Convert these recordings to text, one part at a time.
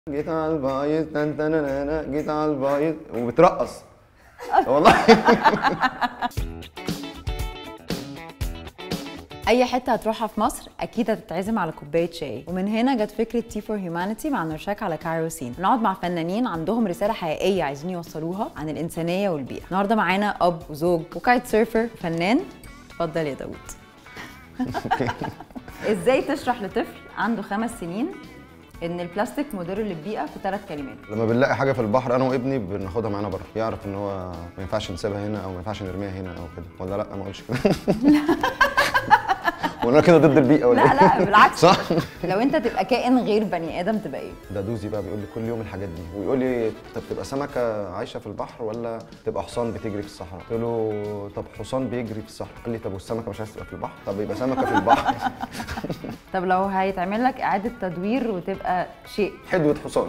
جيت على البايظ تن تن نانا، جيت على البايظ وبترقص والله اي حته هتروحها في مصر اكيد هتتعزم على كوبايه شاي ومن هنا جت فكره تي فور هيومانيتي مع نرشاك على كايروسين نقعد مع فنانين عندهم رساله حقيقيه عايزين يوصلوها عن الانسانيه والبيئه النهارده معانا اب وزوج وكايت سيرفر فنان اتفضل يا داوود ازاي تشرح لطفل عنده خمس سنين ان البلاستيك مضر للبيئه في ثلاث كلمات لما بنلاقي حاجه في البحر انا وابني بناخدها معانا بره يعرف ان هو ما ينفعش نسيبها هنا او ما ينفعش نرميها هنا او كده ولا لا ما اقولش كده وانا كده ضد البيئه ولا لا إيه؟ لا بالعكس صح لو انت تبقى كائن غير بني ادم تبقى ايه ده دوزي بقى بيقول لي كل يوم الحاجات دي ويقول لي طب تبقى سمكه عايشه في البحر ولا تبقى حصان بتجري في الصحراء قلت له طب حصان بيجري في الصحراء قال لي طب والسمكه مش عايز تبقى في البحر طب يبقى سمكه في البحر طب لو هيتعمل لك اعاده تدوير وتبقى شيء حدوه حصان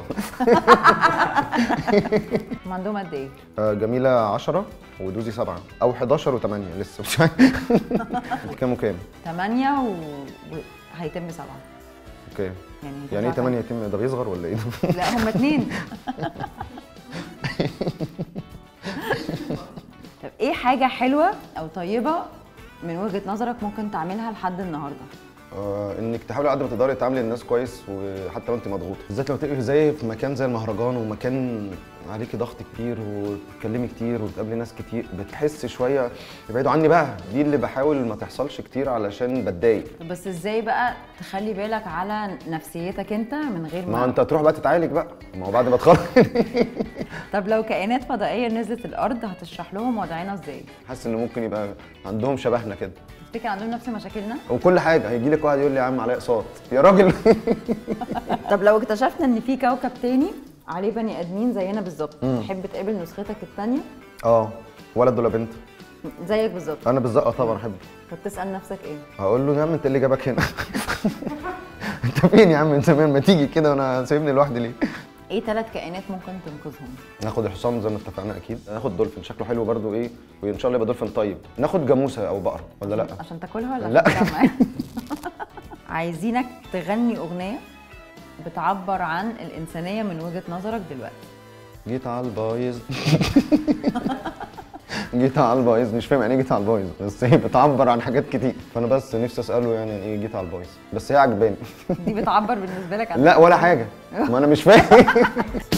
هم عندهم قد ايه آه، جميله 10 ودوزي 7 او 11 و8 لسه مش عارف انت كام وكام 8 و... وهيتم سبعة اوكي يعني أنت يعني ايه مش 8 عارفة. يتم ده بيصغر ولا ايه لا هم اتنين طب ايه حاجة حلوة او طيبة من وجهة نظرك ممكن تعملها لحد النهاردة آه، انك تحاولي على قد ما تقدري تعاملي الناس كويس وحتى لو انت مضغوطه بالذات لما تبقي زي في مكان زي المهرجان ومكان عليكي ضغط كتير وتتكلمي كتير وتقابلي ناس كتير بتحسي شويه ابعدوا عني بقى دي اللي بحاول ما تحصلش كتير علشان بتضايق طب بس ازاي بقى تخلي بالك على نفسيتك انت من غير ما ما انت تروح بقى تتعالج بقى ما هو بعد ما تخرج طب لو كائنات فضائية نزلت الارض هتشرح لهم وضعنا ازاي حاسس ان ممكن يبقى عندهم شبهنا كده تفتكر عندهم نفس مشاكلنا وكل حاجه هيجي لك واحد يقول لي يا عم عليا اقساط يا راجل طب لو اكتشفنا ان في كوكب تاني عليه بني ادمين زينا بالظبط تحب تقابل نسختك التانية اه ولد ولا بنت زيك بالظبط انا بالظبط طبعا احب فبتسال نفسك ايه هقول له يا عم انت اللي جابك هنا انت فين يا عم من زمان ما تيجي كده وانا سايبني لوحدي ليه ايه ثلاث كائنات ممكن تنقذهم ناخد الحصان زي ما اتفقنا اكيد ناخد دولفين شكله حلو برضو ايه وان شاء الله يبقى دولفين طيب ناخد جاموسه او بقره ولا لا عشان تاكلها ولا لا. عشان تلعب معاها؟ عايزينك تغني اغنيه بتعبر عن الانسانيه من وجهه نظرك دلوقتي جيت على البايظ جيت على البايظ مش فاهم يعني ايه جيت على البايظ بس هي بتعبر عن حاجات كتير فانا بس نفسي اساله يعني ايه جيت على البايظ بس هي عجباني دي بتعبر بالنسبه لك عن لا ولا حاجه ما انا مش فاهم